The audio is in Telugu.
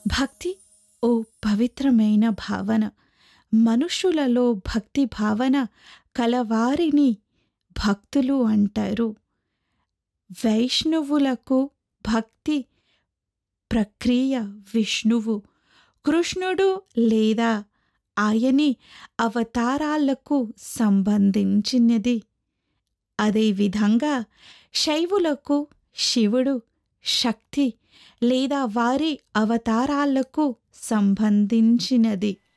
భక్తి ఓ పవిత్రమైన భావన మనుషులలో భక్తి భావన కలవారిని భక్తులు అంటారు వైష్ణవులకు భక్తి ప్రక్రియ విష్ణువు కృష్ణుడు లేదా ఆయని అవతారాలకు సంబంధించినది అదేవిధంగా శైవులకు శివుడు శక్తి లేదా వారి అవతారాలకు సంబంధించినది